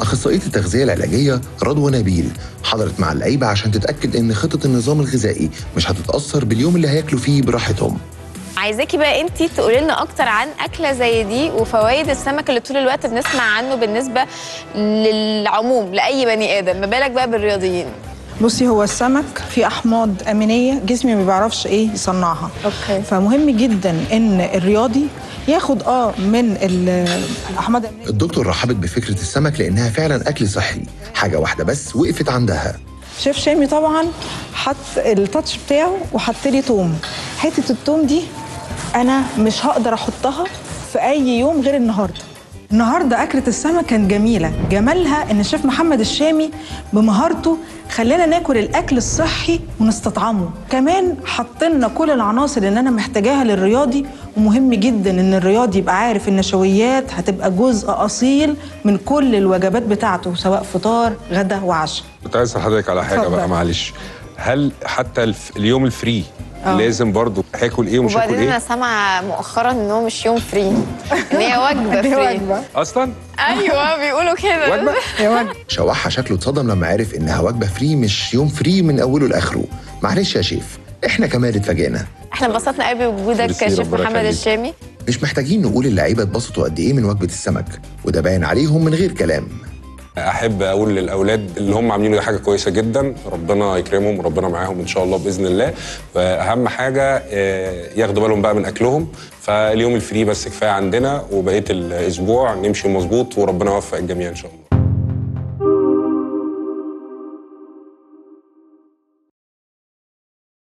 أخصائية التغذية العلاجية رضوى نبيل حضرت مع اللعيبة عشان تتأكد إن خطة النظام الغذائي مش هتتأثر باليوم اللي هياكلوا فيه براحتهم عايزاكي بقى انت تقولي لنا اكتر عن اكله زي دي وفوائد السمك اللي طول الوقت بنسمع عنه بالنسبه للعموم لاي بني ادم ما بالك بقى بالرياضيين بصي هو السمك فيه احماض امينيه جسمي ما بيعرفش ايه يصنعها أوكي. فمهم جدا ان الرياضي ياخد اه من ال- الاحماض الامينيه الدكتور رحبت بفكرة السمك لأنها فعلا أكل صحي حاجة واحدة بس وقفت عندها شيف شامي طبعا حط التاتش بتاعه وحط لي توم حته التوم دي انا مش هقدر احطها في اي يوم غير النهارده النهارده اكله السمك كانت جميله جمالها ان الشيف محمد الشامي بمهارته خلانا ناكل الاكل الصحي ونستطعمه كمان حط لنا كل العناصر اللي انا محتاجاها للرياضي ومهم جدا ان الرياضي يبقى عارف ان النشويات هتبقى جزء اصيل من كل الوجبات بتاعته سواء فطار غدا وعشاء كنت عايز اسال حضرتك على حاجه اتفضل. بقى معلش هل حتى الف... اليوم الفري آه. لازم برضو هاكل ايه ومش هاكل وبعدين انا ايه سامعه مؤخرا ان هو مش يوم فري ان هي وجبه دي فري وجبه اصلا ايوه بيقولوا كده وجبه يا وجبه شوحها شكله اتصدم لما عرف إنها وجبة فري مش يوم فري من أوله لآخره معلش يا شيف إحنا كمان اتفاجئنا احنا انبسطنا قوي بوجودك ميرسي، كشيف ربنا محمد يخليك. الشامي مش محتاجين نقول اللعيبة اتبسطوا قد إيه من وجبة السمك وده باين عليهم من غير كلام احب اقول للاولاد اللي هم عاملين دي حاجه كويسه جدا ربنا يكرمهم وربنا معاهم ان شاء الله باذن الله واهم حاجه آه، ياخدوا بالهم بقى من اكلهم فاليوم الفري بس كفايه عندنا وبقيه الاسبوع نمشي مظبوط وربنا يوفق الجميع ان شاء الله